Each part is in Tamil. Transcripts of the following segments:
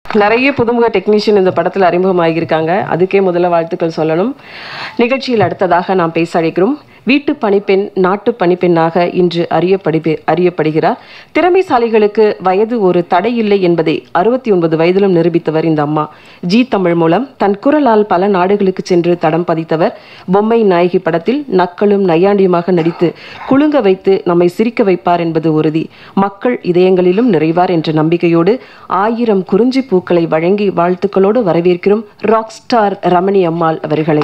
நிறைய புதுமுக டெக்னீஷியன் இந்த படத்தில் அறிமுகமாகியிருக்காங்க அதுக்கே முதல்ல வாழ்த்துக்கள் சொல்லணும் நிகழ்ச்சியில் அடுத்ததாக நாம் பேச அழைக்கிறோம் வீட்டு பணிப்பெண் நாட்டு பணிப்பெண்ணாக இன்று அறியப்படி அறியப்படுகிறார் திறமைசாலிகளுக்கு வயது ஒரு தடை இல்லை என்பதை அறுபத்தி ஒன்பது வயதிலும் நிரூபித்தவர் இந்த அம்மா ஜி தமிழ் மூலம் தன் குரலால் பல நாடுகளுக்கு சென்று தடம் பதித்தவர் பொம்மை நாயகி படத்தில் நக்களும் நையாண்டியுமாக நடித்து குலுங்க வைத்து நம்மை சிரிக்க வைப்பார் என்பது உறுதி மக்கள் இதயங்களிலும் நிறைவார் என்ற நம்பிக்கையோடு ஆயிரம் குறிஞ்சி பூக்களை வழங்கி வாழ்த்துக்களோடு வரவேற்கிறோம் ராக் ஸ்டார் ரமணி அம்மாள் அவர்களை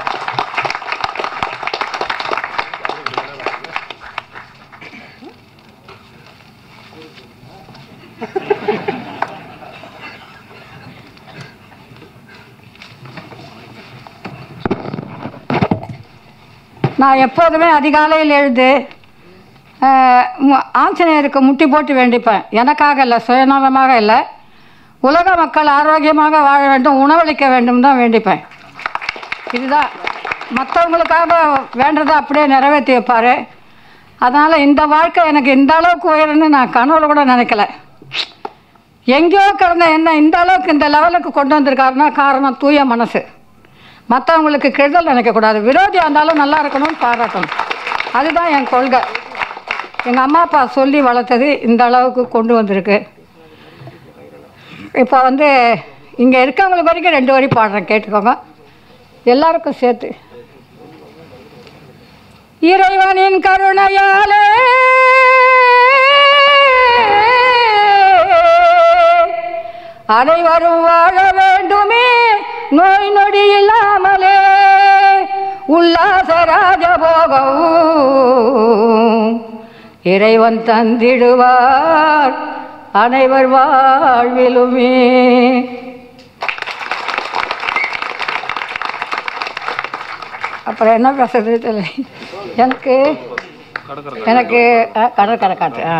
நான் எப்போதுமே அதிகாலையில் எழுந்து ஆஹ், மு- ஆஞ்சநேயருக்கு முட்டி போட்டு வேண்டிப்பேன் எனக்காக இல்லை சுயநலமாக இல்லை உலக மக்கள் ஆரோக்கியமாக வாழ வேண்டும் உணவளிக்க வேண்டும் தான் வேண்டிப்பேன் இதுதான் மற்றவங்களுக்காக வேண்டதை அப்படியே நிறைவேற்றி வைப்பார் அதனால் இந்த வாழ்க்கை எனக்கு இந்த அளவுக்கு உயரும்னு நான் கனவுல கூட நினைக்கல எங்கேயோ கிடந்த என்ன இந்த அளவுக்கு இந்த லெவலுக்கு கொண்டு வந்திருக்காருன்னா காரணம் தூய மனசு மற்றவங்களுக்கு கெடுதல் நினைக்கக்கூடாது விரோதியாக இருந்தாலும் நல்லா இருக்கணும்னு பாராட்டணும் அதுதான் என் கொள்கை எங்கள் அம்மா அப்பா சொல்லி வளர்த்தது இந்த அளவுக்கு கொண்டு வந்திருக்கு இப்போ வந்து இங்கே இருக்கவங்களுக்கு வரைக்கும் ரெண்டு வரி பாடுறேன் கேட்டுக்கோங்க எல்லாருக்கும் சேர்த்து இறைவனின் கருணையாலே அனைவரும் வாழ வேண்டுமே நோய் நொடி இல்லாமலே உல்லாச ராஜபோகம் இறைவன் தந்திடுவார் அனைவர் வாழ்விலுமே அப்புறம் என்ன பேசுறது தெரியல எனக்கு எனக்கு ஆ, கடற்கரை காட்டு ஆ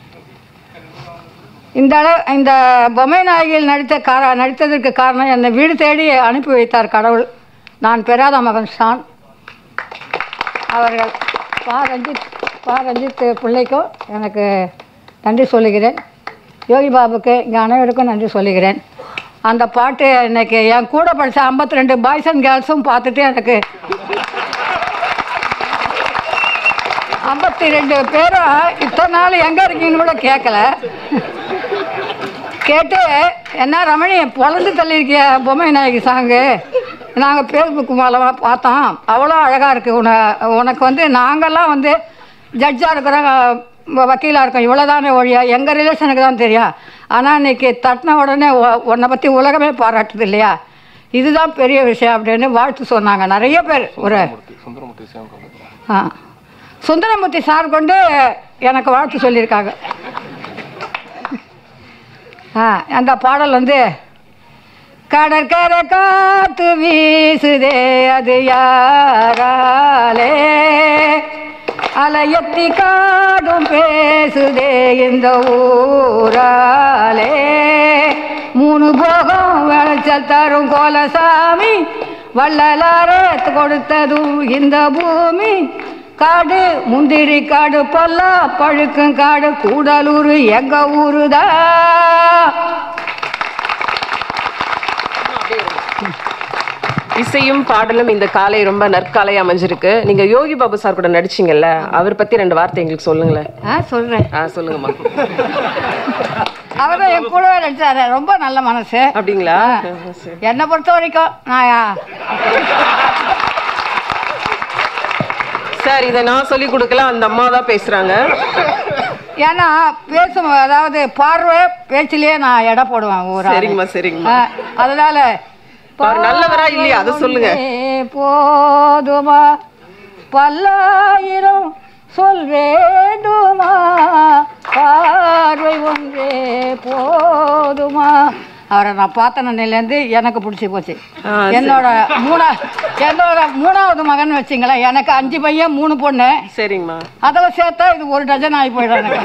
இந்த அளவு இந்த பொம்மை நாயகியில் நடித்த கார நடித்ததற்கு காரணம் என்னை வீடு தேடி அனுப்பி வைத்தார் கடவுள் நான் பெறாத மகன் ஷான் அவர்கள் பா ரஞ்சித் பா ரஞ்சித் பிள்ளைக்கும் எனக்கு நன்றி சொல்லுகிறேன் யோகி பாபுக்கு இங்கே அனைவருக்கும் நன்றி சொல்லுகிறேன் அந்த பாட்டு இன்னைக்கு என் கூட படித்த ஐம்பத்தி ரெண்டு பாய்ஸ் அண்ட் கேர்ள்ஸும் பார்த்துட்டு எனக்கு ஐம்பத்தி ரெண்டு பேரும் இத்தனை நாள் எங்கே இருக்கீங்கன்னு கூட கேட்கல கேட்டு என்ன ரமணி பொழந்து தள்ளியிருக்கிய பொம்மை நாயகி சாங்கு நாங்கள் ஃபேஸ்புக் மூலமாக பார்த்தோம் அவ்வளோ அழகாக இருக்குது உன உனக்கு வந்து நாங்கள்லாம் வந்து ஜட்ஜாக இருக்கிறோம் வ- வக்கீலாக இருக்கோம் இவ்வளோ தானே ஒழியா எங்கள் ரிலேஷனுக்கு தான் தெரியும் ஆனால் இன்னைக்கு தட்டின உடனே உ- உன்னை பற்றி உலகமே பாராட்டுது இல்லையா இதுதான் பெரிய விஷயம் அப்படின்னு வாழ்த்து சொன்னாங்க நிறைய பேர் ஒரு ஆ சுந்தரமூர்த்தி சார் கொண்டு எனக்கு வாழ்த்து சொல்லியிருக்காங்க ஆ அந்த பாடல் வந்து கடற்கரை காத்து வீசுதே அது யாராலே அலையத்தி காடும் பேசுதே இந்த ஊராலே மூணு போகம் விளைச்சல் தரும் கோலசாமி வள்ளலாரத்து கொடுத்ததும் இந்த பூமி காடு முந்திரி காடு பொல்லா பழுக்கும் காடு கூடலூர் எங்க ஊருதான் இசையும் பாடலும் இந்த காலை ரொம்ப நற்காலை அமைஞ்சிருக்கு நீங்க யோகி பாபு சார் கூட நடிச்சீங்கல்ல அவர் பத்தி ரெண்டு வார்த்தை எங்களுக்கு சொல்லுங்களேன் ஆ சொல்கிறேன் ஆ சொல்லுங்கம்மா அவர் தான் என் கூடவே நடிச்சாரு ரொம்ப நல்ல மனசு அப்படிங்களா சரி. என்னை பொறுத்த வரைக்கும் நான் சார் இதை நான் சொல்லி கொடுக்கல அந்த அம்மா தான் பேசுறாங்க ஏன்னா பேசும் அதாவது பார்வை பேச்சிலேயே நான் எடை போடுவேன் ஒரு ஆளு. சரிங்கம்மா சரிங்கம்மா ஆ, அதனால அவர் நல்லவரா இல்லையா அதை சொல்லுங்க ஒன்றே போதுமா பல்லாயிரம் சொல் வேண்டுமா பார்வை ஒன்றே போதுமா அவரை நான் பார்த்த நிலையிலேருந்து எனக்கு பிடிச்சி போச்சு ஆ, என்னோட மூணா என்னோட மூணாவது மகன் வச்சிங்களேன் எனக்கு அஞ்சு பையன் மூணு பொண்ணு சரிங்கம்மா அதில் சேர்த்தா இது ஒரு டஜன் ஆகி போயிடும் எனக்கு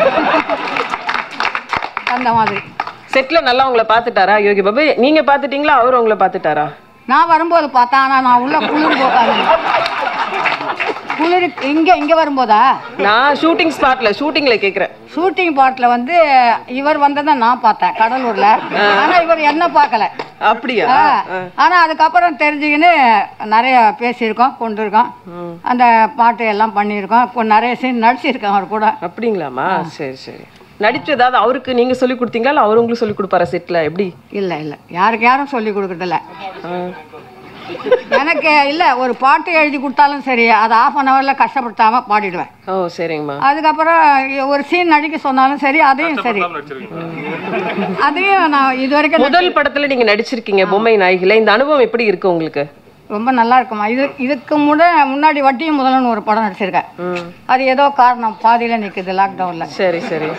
அந்த மாதிரி செட்ல நல்லா உங்களை பார்த்துட்டாரா யோகி பாபு நீங்க பார்த்துட்டீங்களா அவர் உங்களை பார்த்துட்டாரா நான் வரும்போது பார்த்தேன் ஆனால் நான் உள்ள குளிர் போக்காது குளிர் இங்கே இங்கே வரும்போதா நான் ஷூட்டிங் ஸ்பாட்ல ஷூட்டிங்ல கேக்குறேன் ஷூட்டிங் பாட்டில் வந்து இவர் வந்ததை நான் பார்த்தேன் கடலூரில் ஆனால் இவர் என்ன பார்க்கல அப்படியா ஆ. ஆனா அதுக்கப்புறம் தெரிஞ்சுக்கின்னு நிறைய பேசியிருக்கோம் கொண்டிருக்கோம் அந்த பாட்டு எல்லாம் பண்ணியிருக்கோம் கொ- நிறைய சீன் நடிச்சிருக்கேன் அவர் கூட அப்படிங்களாமா சரி சரி நடிச்சு ஏதாவது அவருக்கு நீங்க சொல்லி கொடுத்தீங்களா இல்ல அவர் உங்களுக்கு சொல்லி கொடுப்பாரா செட்ல எப்படி இல்லை இல்லை யாருக்கு யாரும் சொல்லி கொடுக்கறதில்ல ஆ. எனக்கு இல்லை ஒரு பாட்டு எழுதி கொடுத்தாலும் சரி அதை ஆஃப் அன் ஹவரில் கஷ்டப்படுத்தாம பாடிடுவேன் ஓ சரிங்கம்மா அதுக்கப்புறம் ஒரு சீன் நடிக்க சொன்னாலும் சரி அதையும் சரி அதையும் நான் இது வரைக்கும் முதல் படத்துல நீங்க நடிச்சிருக்கீங்க பொம்மை நாயகில இந்த அனுபவம் எப்படி இருக்கு உங்களுக்கு ரொம்ப நல்லா இருக்குமா இது இதுக்கு முட முன்னாடி வட்டியும் முதலன்னு ஒரு படம் நடிச்சிருக்கேன் ம். அது ஏதோ காரணம் பாதியில் நிற்குது லாக்டவுனில் சரி சரி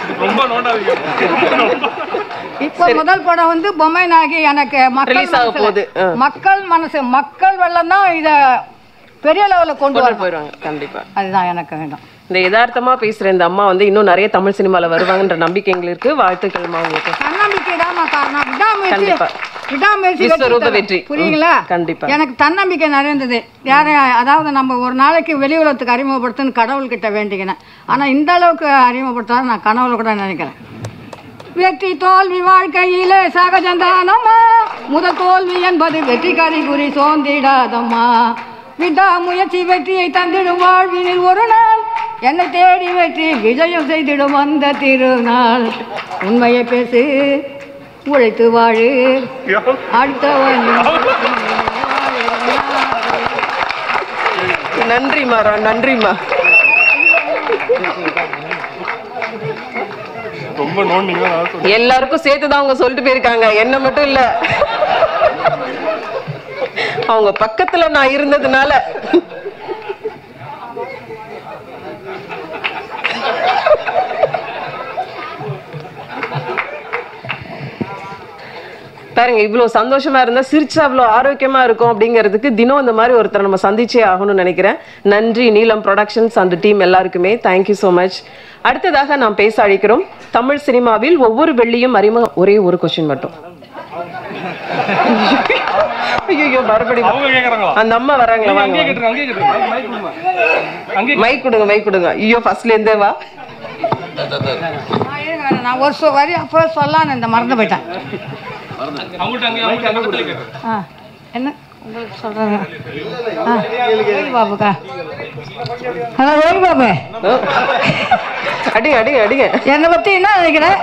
இப்போ முதல் படம் வந்து பொம்மை நாயகி எனக்கு மக்கள் Release ஆக மனசுல- போகுது. ஆ. மக்கள் மனசு மக்கள் வெள்ளம் தான் இதை பெரிய லெவலில் கொண்டு கொண்டு வரணும் போயிடுவாங்க கண்டிப்பா அதுதான் எனக்கு வேண்டும் இந்த யதார்த்தமா பேசுற இந்த அம்மா வந்து இன்னும் நிறைய தமிழ் சினிமால வருவாங்கன்ற நம்பிக்கை எங்களுக்கு இருக்கு வாழ்த்துக்கள்மா உங்களுக்கு தன்னம்பிக்கை தான் காரணம் விடாமுயற்சி கண்டிப்பா. விடாமுயற்சி விஸ்வரூப வெற்றி வெற்றி. தரும். புரியுங்களா ம், கண்டிப்பா. எனக்கு தன்னம்பிக்கை நிறைய இருந்தது யாரை அதாவது நம்ம ஒரு நாளைக்கு வெளி உலகத்துக்கு அறிமுகப்படுத்துன்னு கடவுள்கிட்ட வேண்டிக்கினேன் ஆனா இந்த அளவுக்கு அறிமுகப்படுத்தாத நான் கனவுல கூட நினைக்கிறேன் வெற்றி தோல்வி வாழ்க்கையிலே சகஜந்தானம்மா முதல் தோல்வி என்பது வெற்றி கறிகுறி சோர்ந்திடாதம்மா விடா முயற்சி வெற்றியை தந்திடும் வாழ்வினில் ஒரு நாள் என்னை தேடி வெற்றி விஜயம் செய்திடும் அந்த திருநாள் உண்மையை பேசு உழைத்து வாழு அடுத்தவன் நன்றிம்மா ரா- நன்றிம்மா ரொம்ப நோண்டிங்கன்னா நான் சொல்றேன். எல்லாருக்கும் சேர்த்து தான் அவங்க சொல்லிட்டு போயிருக்காங்க என்ன மட்டும் இல்ல அவங்க பக்கத்துல நான் இருந்ததுனால பாருங்க இவ்வளவு சந்தோஷமா இருந்தா சிரிச்சா அவ்வளவு ஆரோக்கியமா இருக்கும் அப்படிங்கிறதுக்கு தினம் இந்த மாதிரி ஒருத்தரை நம்ம சந்திச்சே ஆகணும்னு நினைக்கிறேன் நன்றி நீலம் ப்ரொடக்ஷன்ஸ் அந்த டீம் எல்லாருக்குமே தேங்க்யூ so மச் அடுத்ததாக நாம் பேச அழைக்கிறோம் தமிழ் சினிமாவில் ஒவ்வொரு வெள்ளியும் அறிமுகம் ஒரே ஒரு கொஸ்டின் மட்டும் ஐயோ மறுபடியும் அவங்க கேக்குறாங்களா அந்த அம்மா வராங்களா நீங்க வாங்க அங்கேயே கேட்டுருங்க அங்கேயே கேட்டுருங்க மைக் கொடுங்க அங்கே மைக் கொடுங்க மைக் கொடுங்க ஐயோ ஃபர்ஸ்ட்ல இருந்தே வா நான் இருங்க வரேன். நான் ஒரு சொ வரி அப்போ சொல்லான்னு இந்த மறந்து போயிட்டேன் அவங்கள்ட்ட அங்கே அவங்கள்ட்ட அங்கே கொடுங்க ஆ என்ன உங்களுக்கு சொல்கிறேன் ஆ ஓய் பாபுக்கா ஹலோ ஓய் பாபு ஓ. அடிங்க அடிங்க அடிங்க என்னை பற்றி என்ன நினைக்கிறேன்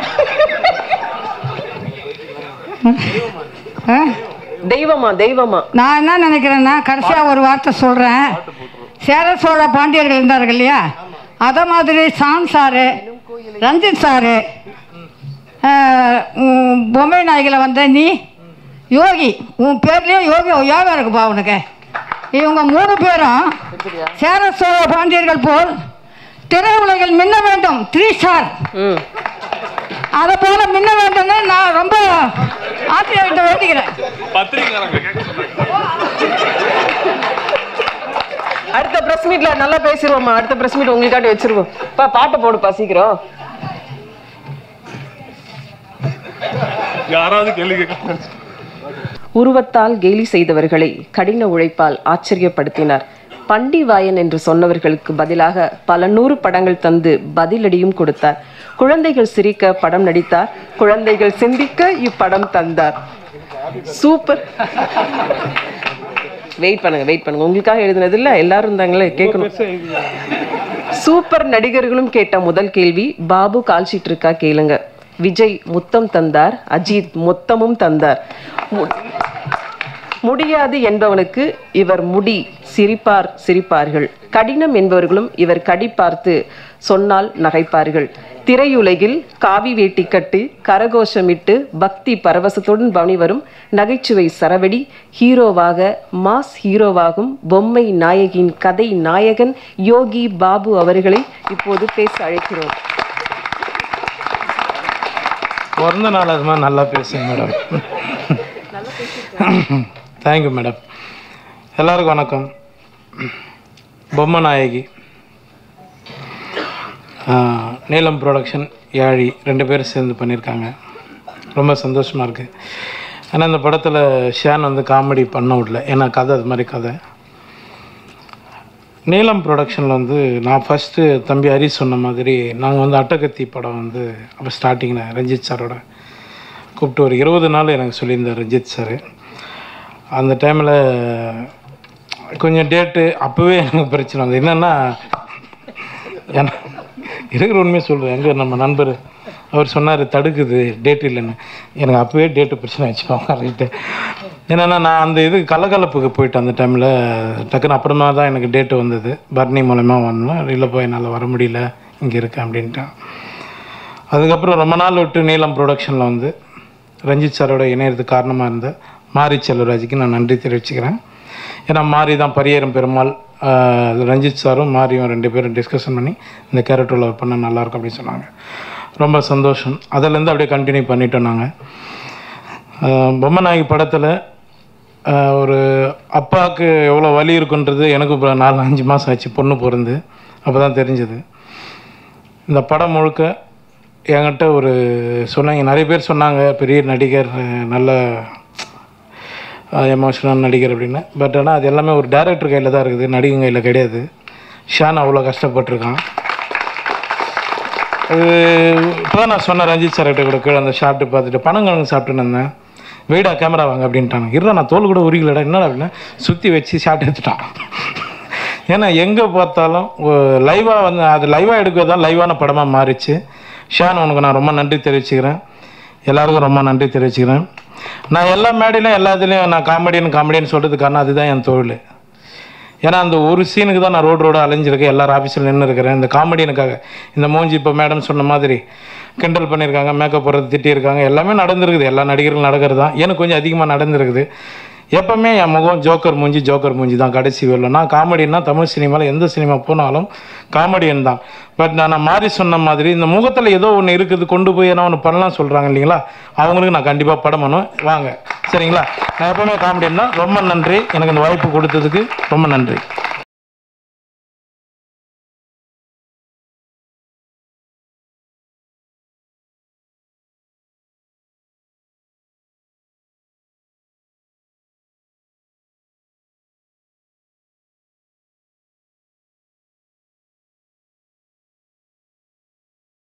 ஆ தெய்வமா தெய்வமா நான் என்ன நினைக்கிறேன்னா கடைசியாக ஒரு வார்த்தை சொல்கிறேன் சேர சோழ பாண்டியர்கள் இருந்தார்கள் இல்லையா அதை மாதிரி சான் சாரு ரஞ்சித் சாரு ஆஹ், உம், பொம்மை நாய்களை வந்த நீ யோகி உன் பேர்லேயே யோகி யோகா இருக்குப்பா உனக்கு இவங்க மூணு பேரும் சேர சோழ பாண்டியர்கள் போல் திரையுலகில் மின்ன வேண்டும் த்ரீ ஸ்டார் ம் அதை போல மின்ன வேண்டும்னு நான் ரொம்ப ஆசிரியர்கிட்ட வேண்டிக்கிறேன் பத்திரிக்கைக்காரங்க கேட்க சொல்றாங்க அடுத்த பிரஸ் மீட்ல நல்லா பேசிடுவோம்மா அடுத்த பிரஸ் மீட் உங்களுக்காட்டி வச்சிருவோம் பா பாட்டை போடுப்பா சீக்கிரம் யாராவது கேள்வி கேட்க உருவத்தால் கேலி செய்தவர்களை கடின உழைப்பால் ஆச்சரியப்படுத்தினார் பண்டிவாயன் என்று சொன்னவர்களுக்கு பதிலாக பல நூறு படங்கள் தந்து பதிலடியும் கொடுத்தார் குழந்தைகள் சிரிக்க படம் நடித்தார் குழந்தைகள் சிந்திக்க இப்படம் தந்தார் சூப்பர் வெயிட் பண்ணுங்க வெயிட் பண்ணுங்க உங்களுக்காக எழுதினது இல்ல எல்லாரும் இருந்தாங்களே கேட்கணும் சூப்பர் நடிகர்களும் கேட்ட முதல் கேள்வி பாபு கால்ஷீட் இருக்கா கேளுங்க விஜய் முத்தம் தந்தார் அஜித் மொத்தமும் தந்தார் மு- முடியாது என்பவனுக்கு இவர் முடி சிரிப்பார் சிரிப்பார்கள் கடினம் என்பவர்களும் இவர் கடி பார்த்து சொன்னால் நகைப்பார்கள் திரையுலகில் காவி வேட்டி கட்டு கரகோஷமிட்டு பக்தி பரவசத்துடன் பவனி வரும் நகைச்சுவை சரவெடி ஹீரோவாக மாஸ் ஹீரோவாகும் பொம்மை நாயகியின் கதை நாயகன் யோகி பாபு அவர்களை இப்போது பேச அழைக்கிறோம் பிறந்த நாள் அது மாதிரி நல்லா பேசுங்க மேடம் தேங்க்யூ மேடம் எல்லாருக்கும் வணக்கம் பொம்மை நாயகி ஆஹ், நீலம் ப்ரொடக்ஷன் யாழி ரெண்டு பேரும் சேர்ந்து பண்ணியிருக்காங்க ரொம்ப சந்தோஷமாக இருக்குது ஆனால் இந்த படத்தில் ஷேன் வந்து காமெடி பண்ண விடல ஏன்னா கதை அது மாதிரி கதை நீலம் ப்ரொடக்ஷனில் வந்து நான் ஃபஸ்ட்டு தம்பி ஹரி சொன்ன மாதிரி நாங்கள் வந்து அட்டகத்தி படம் வந்து அப்போ ஸ்டார்டிங்கில் ரஞ்சித் சாரோட கூப்பிட்டு ஒரு இருபது நாள் எனக்கு சொல்லியிருந்தார் ரஞ்சித் சார் அந்த டைமில் கொஞ்சம் டேட்டு அப்போவே எனக்கு பிரச்சனை வந்து என்னென்னா ஏன்னா இருக்கிற உண்மையை சொல்கிறேன் எங்கே நம்ம நண்பர் அவர் சொன்னார் தடுக்குது டேட் இல்லைன்னு எனக்கு அப்போவே டேட்டு பிரச்சனை வச்சுக்கோங்க ரைட்டு என்னென்னா நான் அந்த இது கலகலப்புக்கு போயிட்டேன் அந்த டைமில் டக்குன்னு அப்புறமா தான் எனக்கு டேட்டு வந்தது பர்னி மூலயமா வந்தேன் இல்லை போய் என்னால் வர முடியல இங்கே இருக்கேன் அப்படின்ட்டேன் அதுக்கப்புறம் ரொம்ப நாள் விட்டு நீலம் ப்ரொடக்ஷனில் வந்து ரஞ்சித் சாரோட இணையறதுக்கு காரணமாக இருந்த மாரி செல்வராஜுக்கு நான் நன்றி தெரிவிச்சுக்கிறேன் ஏன்னா மாரி தான் பரியேறும் பெருமாள் ஆஹ் ரஞ்சித் சாரும் மாரியும் ரெண்டு பேரும் டிஸ்கஷன் பண்ணி இந்த கேரக்டரில் ஒர்க் பண்ணால் நல்லாயிருக்கும் அப்படின்னு சொன்னாங்க ரொம்ப சந்தோஷம் அதிலேருந்து அப்படியே கண்டினியூ பண்ணிட்டோம் நாங்கள் பொம்மநாயகி படத்தில் ஒரு அப்பாவுக்கு எவ்வளோ வலி இருக்குன்றது எனக்கு இப்போ நாலு அஞ்சு மாதம் ஆச்சு பொண்ணு பிறந்து அப்போ தான் தெரிஞ்சது இந்த படம் முழுக்க என்கிட்ட ஒரு சொன்னாங்க நிறைய பேர் சொன்னாங்க பெரிய நடிகர் அஹ் நல்ல எமோஷனல் நடிகர் அப்படின்னு பட் ஆனால் அது எல்லாமே ஒரு டைரக்டர் கையில் தான் இருக்குது நடிகை கையில் கிடையாது ஷான் அவ்வளோ கஷ்டப்பட்டிருக்கான் அது இப்போ தான் நான் சொன்னேன் ரஞ்சித் சார்கிட்ட கூட கீழே அந்த ஷார்ட்டு பார்த்துட்டு பனங்கிழங்கு சாப்பிட்டுன்னு இருந்தேன் வெயிடா கேமரா வாங்க அப்படின்ட்டாங்க இருடா நான் தோல் கூட உரிக்கலடா என்னடா அப்படின்னா சுற்றி வச்சு ஷார்ட் எடுத்துட்டான் ஏன்னா எங்கே பார்த்தாலும் லைவாக வந்து அது லைவாக எடுக்கிறது தான் லைவான படமாக மாறிச்சு ஷான் உனக்கு நான் ரொம்ப நன்றி தெரிவிச்சுக்கிறேன் எல்லாருக்கும் ரொம்ப நன்றி தெரிவிச்சுக்கிறேன் நான் எல்லா மேடையிலும் எல்லா இதுலேயும் நான் காமெடியன் காமெடியன் சொல்கிறதுக்கு காரணம் அதுதான் என் தொழில் ஏன்னா அந்த ஒரு சீனுக்கு தான் நான் ரோடு ரோடாக அலைஞ்சிருக்கேன் எல்லாரும் ஆஃபீஸில் நின்று இருக்கிறேன் இந்த காமெடியனுக்காக இந்த மூஞ்சி இப்போ மேடம் சொன்ன மாதிரி கிண்டல் பண்ணியிருக்காங்க மேக்கப் போடுறது திட்டியிருக்காங்க எல்லாமே நடந்திருக்குது எல்லா நடிகர்களும் நடக்கிறது தான் எனக்கு கொஞ்சம் அதிகமாக நடந்திருக்குது எப்பவுமே என் முகம் ஜோக்கர் மூஞ்சி ஜோக்கர் மூஞ்சி தான் கடைசி வரல நான் காமெடின்னா தமிழ் சினிமாவில் எந்த சினிமா போனாலும் காமெடியன் தான் பட் நான் மாறி சொன்ன மாதிரி இந்த முகத்தில் ஏதோ ஒன்று இருக்குது கொண்டு போய் என்ன ஒன்று பண்ணலாம் சொல்கிறாங்க இல்லைங்களா அவங்களுக்கு நான் கண்டிப்பாக படம் பண்ணுவேன் வாங்க சரிங்களா நான் எப்பவுமே காமெடியன் தான் ரொம்ப நன்றி எனக்கு இந்த வாய்ப்பு கொடுத்ததுக்கு ரொம்ப நன்றி